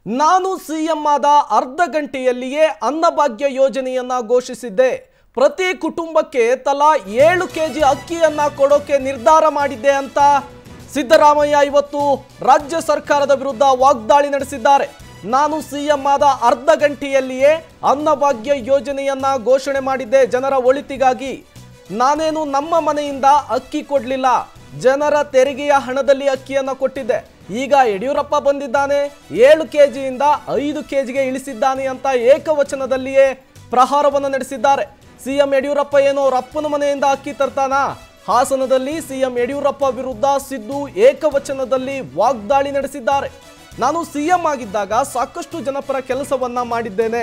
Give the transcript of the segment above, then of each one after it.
ನಾನು ಸಿಎಂ ಆದ ಅರ್ಧ ಗಂಟೆಯಲ್ಲಿಯೇ ಅನ್ನಭಾಗ್ಯ ಯೋಜನೆಯನ್ನ ಘೋಷಿಸಿದ್ದೆ ಪ್ರತಿ ಕುಟುಂಬಕ್ಕೆ ತಲಾ ಏಳು ಕೆಜಿ ಅಕ್ಕಿಯನ್ನ ಕೊಡೋಕೆ ನಿರ್ಧಾರ ಮಾಡಿದ್ದೆ ಅಂತ ಸಿದ್ದರಾಮಯ್ಯ ಇವತ್ತು ರಾಜ್ಯ ಸರ್ಕಾರದ ವಿರುದ್ಧ ವಾಗ್ದಾಳಿ ನಡೆಸಿದ್ದಾರೆ ನಾನು ಸಿಎಂ ಆದ ಅರ್ಧ ಗಂಟೆಯಲ್ಲಿಯೇ ಅನ್ನಭಾಗ್ಯ ಯೋಜನೆಯನ್ನ ಘೋಷಣೆ ಮಾಡಿದ್ದೆ ಜನರ ಒಳಿತಿಗಾಗಿ ನಾನೇನು ನಮ್ಮ ಮನೆಯಿಂದ ಅಕ್ಕಿ ಕೊಡ್ಲಿಲ್ಲ ಜನರ ತೆರಿಗೆಯ ಹಣದಲ್ಲಿ ಅಕ್ಕಿಯನ್ನ ಕೊಟ್ಟಿದ್ದೆ ಈಗ ಯಡಿಯೂರಪ್ಪ ಬಂದಿದ್ದಾನೆ ಏಳು ಕೆಜಿಯಿಂದ ಐದು ಕೆಜಿಗೆ ಇಳಿಸಿದ್ದಾನೆ ಅಂತ ಏಕವಚನದಲ್ಲಿಯೇ ಪ್ರಹಾರವನ್ನು ನಡೆಸಿದ್ದಾರೆ ಸಿಎಂ ಯಡಿಯೂರಪ್ಪ ಏನೋ ಅವ್ರ ಅಪ್ಪನ ಮನೆಯಿಂದ ಅಕ್ಕಿ ತರ್ತಾನಾ ಹಾಸನದಲ್ಲಿ ಸಿಎಂ ಯಡಿಯೂರಪ್ಪ ವಿರುದ್ಧ ಸಿದ್ದು ಏಕವಚನದಲ್ಲಿ ವಾಗ್ದಾಳಿ ನಡೆಸಿದ್ದಾರೆ ನಾನು ಸಿಎಂ ಆಗಿದ್ದಾಗ ಸಾಕಷ್ಟು ಜನಪರ ಕೆಲಸವನ್ನ ಮಾಡಿದ್ದೇನೆ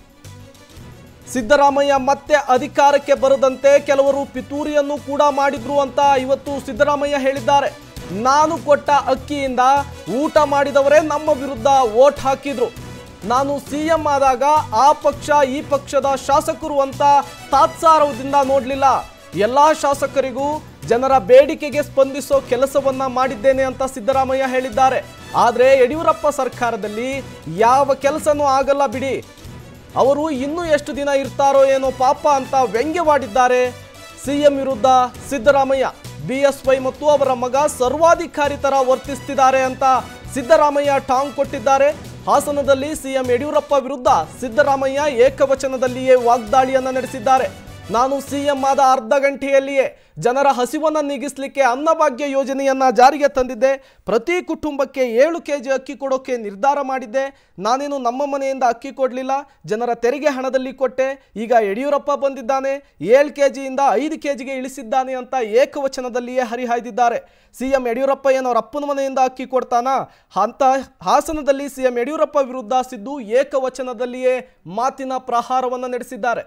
ಸಿದ್ದರಾಮಯ್ಯ ಮತ್ತೆ ಅಧಿಕಾರಕ್ಕೆ ಬರದಂತೆ ಕೆಲವರು ಪಿತೂರಿಯನ್ನು ಕೂಡ ಮಾಡಿದ್ರು ಅಂತ ಇವತ್ತು ಸಿದ್ದರಾಮಯ್ಯ ಹೇಳಿದ್ದಾರೆ ನಾನು ಕೊಟ್ಟ ಅಕ್ಕಿಯಿಂದ ಊಟ ಮಾಡಿದವರೇ ನಮ್ಮ ವಿರುದ್ಧ ವೋಟ್ ಹಾಕಿದ್ರು ನಾನು ಸಿಎಂ ಆದಾಗ ಆ ಪಕ್ಷ ಈ ಪಕ್ಷದ ಶಾಸಕರು ಅಂತ ತಾತ್ಸಾರದಿಂದ ನೋಡಲಿಲ್ಲ ಎಲ್ಲಾ ಶಾಸಕರಿಗೂ ಜನರ ಬೇಡಿಕೆಗೆ ಸ್ಪಂದಿಸೋ ಕೆಲಸವನ್ನ ಮಾಡಿದ್ದೇನೆ ಅಂತ ಸಿದ್ದರಾಮಯ್ಯ ಹೇಳಿದ್ದಾರೆ ಆದರೆ ಯಡಿಯೂರಪ್ಪ ಸರ್ಕಾರದಲ್ಲಿ ಯಾವ ಕೆಲಸನೂ ಆಗಲ್ಲ ಬಿಡಿ ಅವರು ಇನ್ನೂ ಎಷ್ಟು ದಿನ ಇರ್ತಾರೋ ಏನೋ ಪಾಪ ಅಂತ ವ್ಯಂಗ್ಯವಾಡಿದ್ದಾರೆ ಸಿಎಂ ವಿರುದ್ಧ ಸಿದ್ದರಾಮಯ್ಯ ಬಿಎಸ್ವೈ ಮತ್ತು ಅವರ ಮಗ ಸರ್ವಾಧಿಕಾರಿ ತರ ವರ್ತಿಸ್ತಿದ್ದಾರೆ ಅಂತ ಸಿದ್ದರಾಮಯ್ಯ ಟಾಂಗ್ ಕೊಟ್ಟಿದ್ದಾರೆ ಹಾಸನದಲ್ಲಿ ಸಿಎಂ ಯಡಿಯೂರಪ್ಪ ವಿರುದ್ಧ ಸಿದ್ದರಾಮಯ್ಯ ಏಕವಚನದಲ್ಲಿಯೇ ವಾಗ್ದಾಳಿಯನ್ನ ನಡೆಸಿದ್ದಾರೆ ನಾನು ಸಿಎಂ ಆದ ಅರ್ಧ ಗಂಟೆಯಲ್ಲಿಯೇ ಜನರ ಹಸಿವನ್ನ ನೀಗಿಸಲಿಕ್ಕೆ ಅನ್ನಭಾಗ್ಯ ಯೋಜನೆಯನ್ನ ಜಾರಿಗೆ ತಂದಿದ್ದೆ ಪ್ರತಿ ಕುಟುಂಬಕ್ಕೆ ಏಳು ಕೆಜಿ ಅಕ್ಕಿ ಕೊಡೋಕೆ ನಿರ್ಧಾರ ಮಾಡಿದ್ದೆ ನಾನೇನು ನಮ್ಮ ಮನೆಯಿಂದ ಅಕ್ಕಿ ಕೊಡಲಿಲ್ಲ ಜನರ ತೆರಿಗೆ ಹಣದಲ್ಲಿ ಕೊಟ್ಟೆ ಈಗ ಯಡಿಯೂರಪ್ಪ ಬಂದಿದ್ದಾನೆ ಏಳು ಕೆಜಿಯಿಂದ ಐದು ಕೆಜಿಗೆ ಇಳಿಸಿದ್ದಾನೆ ಅಂತ ಏಕವಚನದಲ್ಲಿಯೇ ಹರಿಹಾಯ್ದಿದ್ದಾರೆ ಸಿಎಂ ಯಡಿಯೂರಪ್ಪ ಏನು ಅವ್ರ ಅಪ್ಪನ ಮನೆಯಿಂದ ಅಕ್ಕಿ ಕೊಡ್ತಾನಾ ಅಂತ ಹಾಸನದಲ್ಲಿ ಸಿಎಂ ಯಡಿಯೂರಪ್ಪ ವಿರುದ್ಧ ಸಿದ್ದು ಏಕವಚನದಲ್ಲಿಯೇ ಮಾತಿನ ಪ್ರಹಾರವನ್ನು ನಡೆಸಿದ್ದಾರೆ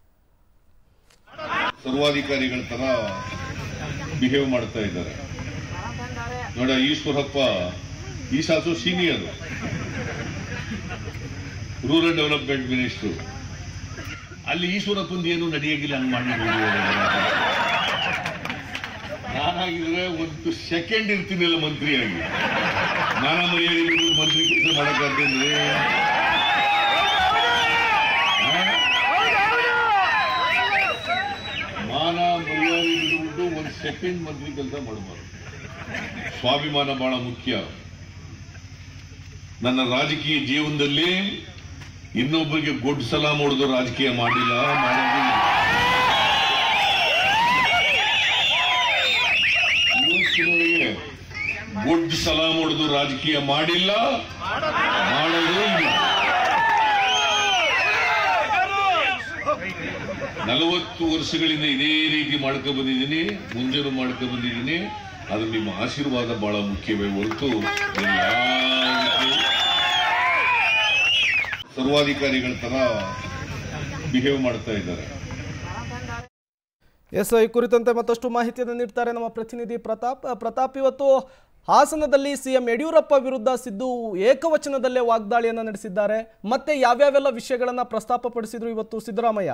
ಸರ್ವಾಧಿಕಾರಿಗಳ ತರ ಬಿಹೇವ್ ಮಾಡ್ತಾ ಇದ್ದಾರೆ ನೋಡ ಈಶ್ವರಪ್ಪ ಈ ಸಾಸು ಸೀನಿಯರ್ ರೂರಲ್ ಡೆವಲಪ್ಮೆಂಟ್ ಮಿನಿಸ್ಟ್ರು ಅಲ್ಲಿ ಈಶ್ವರಪ್ಪಂದು ಏನು ನಡೆಯಾಗಿಲ್ಲ ಹಂಗ್ ಮಾಡಿ ನಾನಾಗಿದ್ರೆ ಒಂದು ಸೆಕೆಂಡ್ ಇರ್ತೀನಿಲ್ಲ ಮಂತ್ರಿಯಾಗಿ ನಾನಾ ಮರ್ಯಾದೆ ಮಂತ್ರಿ ಕೆಲಸ ಮಾಡಕ್ಕಾಗ್ತೇನ್ರಿ ಮಾನ ಮರ್ಯಾದೆ ಬಿಟ್ಬಿಟ್ಟು ಒಂದು ಸೆಕೆಂಡ್ ಮಂತ್ರಿ ಕೆಲಸ ಮಾಡಬಾರ್ದು ಸ್ವಾಭಿಮಾನ ಬಹಳ ಮುಖ್ಯ ನನ್ನ ರಾಜಕೀಯ ಜೀವನದಲ್ಲಿ ಇನ್ನೊಬ್ಬರಿಗೆ ಗೊಡ್ಡು ಸಲ ಮಾಡೋದು ರಾಜಕೀಯ ಮಾಡಿಲ್ಲ ಮಾಡೋದು ಇಲ್ಲ. ಇವತ್ತಿನವರೆಗೆ ಗೊಡ್ಡು ಸಲ ಮಾಡೋದು ರಾಜಕೀಯ ಮಾಡಿಲ್ಲ ಮಾಡೋದು ಇಲ್ಲ ನಲವತ್ತು ವರ್ಷಗಳಿಂದ ಇದೇ ರೀತಿ ಮಾಡ್ಕೊ ಬಂದಿದ್ದೀನಿ ಮುಂಜಾನೆ ಮಾಡ್ಕೊ ಬಂದಿದ್ದೀನಿ ಅದು ನಿಮ್ಮ ಆಶೀರ್ವಾದ ಬಹಳ ಮುಖ್ಯವೇ ಹೊರತು ಬೇರೆ ಯಾವ ರೀತಿ ಸರ್ವಾಧಿಕಾರಿಗಳ ತರ ಬಿಹೇವ್ ಮಾಡ್ತಾ ಇದ್ದಾರೆ ಎಸ್ ಈ ಕುರಿತಂತೆ ಮತ್ತಷ್ಟು ಮಾಹಿತಿಯನ್ನು ನೀಡ್ತಾರೆ ನಮ್ಮ ಪ್ರತಿನಿಧಿ ಪ್ರತಾಪ್ ಅ, ಪ್ರತಾಪ್ ಇವತ್ತು ಹಾಸನದಲ್ಲಿ ಸಿಎಂ ಯಡಿಯೂರಪ್ಪ ವಿರುದ್ಧ ಸಿದ್ದು ಏಕವಚನದಲ್ಲೇ ವಾಗ್ದಾಳಿಯನ್ನು ನಡೆಸಿದ್ದಾರೆ ಮತ್ತೆ ಯಾವ್ಯಾವೆಲ್ಲ ವಿಷಯಗಳನ್ನ ಪ್ರಸ್ತಾಪಪಡಿಸಿದ್ರು ಇವತ್ತು ಸಿದ್ದರಾಮಯ್ಯ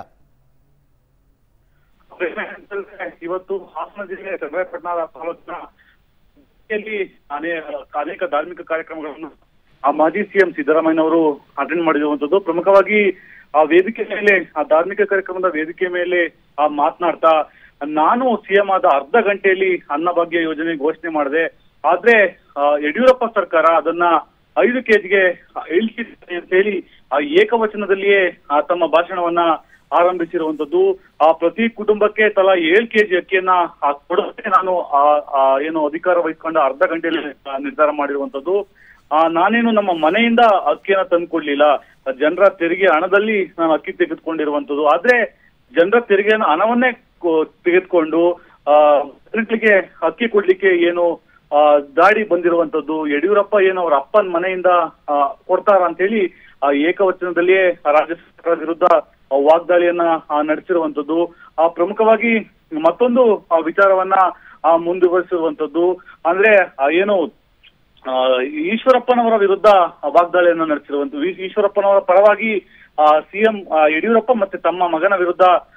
ಇವತ್ತು ಹಾಸನ ಜಿಲ್ಲೆ ಚನ್ನರಾಯಪಟ್ಟಣ ತಾಲೂಕಿನ ಯಲ್ಲಿ ಅನೇ- ಅನೇಕ ಧಾರ್ಮಿಕ ಕಾರ್ಯಕ್ರಮಗಳನ್ನು ಆ ಮಾಜಿ ಸಿಎಂ ಸಿದ್ದರಾಮಯ್ಯನವರು ಅಟೆಂಡ್ ಮಾಡಿರುವಂತದ್ದು ಪ್ರಮುಖವಾಗಿ ಆ ವೇದಿಕೆ ಮೇಲೆ ಆ ಧಾರ್ಮಿಕ ಕಾರ್ಯಕ್ರಮದ ವೇದಿಕೆ ಮೇಲೆ ಆ ಮಾತನಾಡ್ತಾ ನಾನು ಸಿಎಂ ಆದ ಅರ್ಧ ಗಂಟೆಯಲ್ಲಿ ಅನ್ನಭಾಗ್ಯ ಯೋಜನೆ ಘೋಷಣೆ ಮಾಡಿದೆ ಆದ್ರೆ ಆ, ಯಡಿಯೂರಪ್ಪ ಸರ್ಕಾರ ಅದನ್ನ ಐದು ಕೆಜಿಗೆ ಇಳಿಸಿದೆ ಅಂತ ಹೇಳಿ ಆ ಏಕವಚನದಲ್ಲಿಯೇ ಆ ತಮ್ಮ ಭಾಷಣವನ್ನ ಆರಂಭಿಸಿರುವಂತದ್ದು ಆ ಪ್ರತಿ ಕುಟುಂಬಕ್ಕೆ ತಲಾ ಏಳು ಕೆಜಿ ಅಕ್ಕಿಯನ್ನ ಆ ಕೊಡೋಕೆ ನಾನು ಆ ಆ ಏನು ಅಧಿಕಾರ ವಹಿಸ್ಕೊಂಡ ಅರ್ಧ ಗಂಟೆಯಲ್ಲಿ ಆ, ನಿರ್ಧಾರ ಮಾಡಿರುವಂತದ್ದು ಆ ನಾನೇನು ನಮ್ಮ ಮನೆಯಿಂದ ಅಕ್ಕಿಯನ್ನ ತಂದ್ಕೊಡ್ಲಿಲ್ಲ ಜನರ ತೆರಿಗೆ ಹಣದಲ್ಲಿ ನಾನು ಅಕ್ಕಿ ತೆಗೆದುಕೊಂಡಿರುವಂತದ್ದು ಆದ್ರೆ ಜನರ ತೆರಿಗೆ ಹಣವನ್ನೇ ಕೊ- ತೆಗೆದುಕೊಂಡು ಆ ಜನಗಳಿಗೆ ಅಕ್ಕಿ ಕೊಡ್ಲಿಕ್ಕೆ ಏನು ಆ ದಾಡಿ ಬಂದಿರುವಂತದ್ದು ಯಡಿಯೂರಪ್ಪ ಏನು ಅವ್ರ ಅಪ್ಪನ ಮನೆಯಿಂದ ಆ, ಕೊಡ್ತಾರ ಅಂತ ಹೇಳಿ ಆ ಏಕವಚನದಲ್ಲಿಯೇ ರಾಜ್ಯ ಸರ್ಕಾರದ ವಿರುದ್ಧ ಆ, ವಾಗ್ದಾಳಿಯನ್ನ ಆ, ನಡೆಸಿರುವಂತದ್ದು ಆ ಪ್ರಮುಖವಾಗಿ ಮತ್ತೊಂದು ಆ, ವಿಚಾರವನ್ನ ಆ, ಮುಂದುವರಿಸಿರುವಂತದ್ದು ಅಂದ್ರೆ ಆ, ಏನು ಆ, ಈಶ್ವರಪ್ಪನವರ ವಿರುದ್ಧ ವಾಗ್ದಾಳಿಯನ್ನ ನಡೆಸಿರುವಂತ ಈಶ್ವರಪ್ಪನವರ ಪರವಾಗಿ ಸಿಎಂ ಯಡಿಯೂರಪ್ಪ ಮತ್ತೆ ತಮ್ಮ ಮಗನ ವಿರುದ್ಧ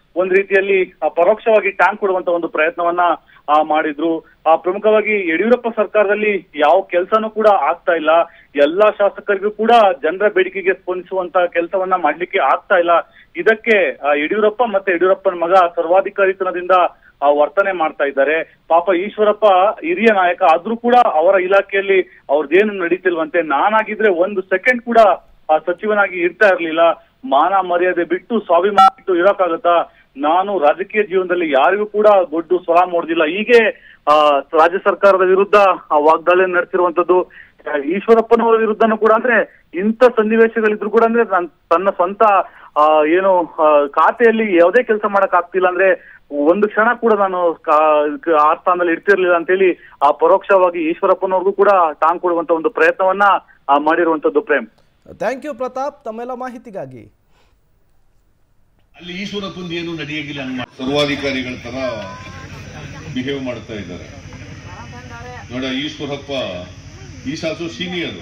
ಒಂದ್ ರೀತಿಯಲ್ಲಿ ಆ, ಪರೋಕ್ಷವಾಗಿ ಟ್ಯಾಂಕ್ ಕೊಡುವಂತ ಒಂದು ಪ್ರಯತ್ನವನ್ನ ಆ, ಮಾಡಿದ್ರು ಆ ಪ್ರಮುಖವಾಗಿ ಯಡಿಯೂರಪ್ಪ ಸರ್ಕಾರದಲ್ಲಿ ಯಾವ ಕೆಲಸನೂ ಕೂಡ ಆಗ್ತಾ ಇಲ್ಲ ಎಲ್ಲಾ ಶಾಸಕರಿಗೂ ಕೂಡ ಜನರ ಬೇಡಿಕೆಗೆ ಸ್ಪಂದಿಸುವಂತ ಕೆಲಸವನ್ನ ಮಾಡ್ಲಿಕ್ಕೆ ಆಗ್ತಾ ಇಲ್ಲ ಇದಕ್ಕೆ ಆ, ಯಡಿಯೂರಪ್ಪ ಮತ್ತೆ ಯಡಿಯೂರಪ್ಪನ ಮಗ ಸರ್ವಾಧಿಕಾರಿತನದಿಂದ ಆ, ವರ್ತನೆ ಮಾಡ್ತಾ ಇದ್ದಾರೆ ಪಾಪ ಈಶ್ವರಪ್ಪ ಹಿರಿಯ ನಾಯಕ ಆದ್ರೂ ಕೂಡ ಅವರ ಇಲಾಖೆಯಲ್ಲಿ ಅವ್ರದ್ದೇನು ನಡೀತಿಲ್ವಂತೆ ನಾನಾಗಿದ್ರೆ ಒಂದು ಸೆಕೆಂಡ್ ಕೂಡ ಆ ಸಚಿವನಾಗಿ ಇರ್ತಾ ಇರ್ಲಿಲ್ಲ ಮಾನ ಮರ್ಯಾದೆ ಬಿಟ್ಟು ಸ್ವಾಭಿಮಾನ ಬಿಟ್ಟು ಇರೋಕ್ಕಾಗತ್ತಾ ನಾನು ರಾಜಕೀಯ ಜೀವನದಲ್ಲಿ ಯಾರಿಗೂ ಕೂಡ ದೊಡ್ಡ ಸ್ವರ ಮೂಡ್ದಿಲ್ಲ ಹೀಗೆ ಆ ರಾಜ್ಯ ಸರ್ಕಾರದ ವಿರುದ್ಧ ಆ ವಾಗ್ದಾಳಿ ನಡೆಸಿರುವಂತದ್ದು ಆ, ಈಶ್ವರಪ್ಪನವರ ವಿರುದ್ಧನೂ ಕೂಡ ಅಂದ್ರೆ ಇಂಥ ಸನ್ನಿವೇಶಗಳಿದ್ರು ಕೂಡ ಅಂದ್ರೆ ನನ್- ತನ್ನ ಸ್ವಂತ ಆ ಏನು ಆ, ಖಾತೆಯಲ್ಲಿ ಯಾವುದೇ ಕೆಲಸ ಮಾಡಕ್ ಆಗ್ತಿಲ್ಲ ಅಂದ್ರೆ ಒಂದು ಕ್ಷಣ ಕೂಡ ನಾನು ಕಾ- ಕ- ಆ ಸ್ಥಾನದಲ್ಲಿ ಇರ್ತಿರ್ಲಿಲ್ಲ ಅಂತೇಳಿ ಆ ಪರೋಕ್ಷವಾಗಿ ಈಶ್ವರಪ್ಪನವ್ರಿಗೂ ಕೂಡ ಟಾಂಗ್ ಕೊಡುವಂತ ಒಂದು ಪ್ರಯತ್ನವನ್ನ ಆ, ಮಾಡಿರುವಂತದ್ದು ಪ್ರೇಮ್ ಥ್ಯಾಂಕ್ ಯು ಪ್ರತಾಪ್ ತಮ್ಮೆಲ್ಲ ಮಾಹಿತಿಗಾಗಿ ಅಲ್ಲಿ ಈಶ್ವರಪ್ಪಂದು ಏನು ನಡೆಯಾಗಿಲ್ಲ ಹಂಗ್ ಮಾಡ್- ಸರ್ವಾಧಿಕಾರಿಗಳ ತರ ಬಿಹೇವ್ ಮಾಡ್ತಾ ಇದ್ದಾರೆ ನೋಡ Eshwarappa is also senior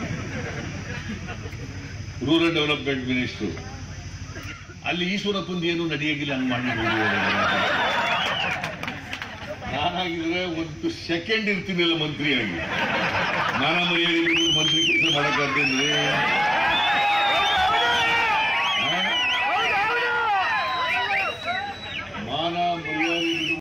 rural development minister ಅಲ್ಲಿ ಈಶ್ವರಪ್ಪಂದು ಏನು ನಡೆಯಾಗಿಲ್ಲ ಹಂಗ್ ಮಾಡಿ ನಾನಾಗಿದ್ರೆ ಒಂದು ಸೆಕೆಂಡ್ ಇರ್ತೀನಿಲ್ಲ ಮಂತ್ರಿಯಾಗಿ ನಾನಾ ಮರ್ಯಾದೆ ಮಂತ್ರಿ ಕೆಲಸ ಮಾಡಕ್ಕಾಗ್ತೇನ್ರಿ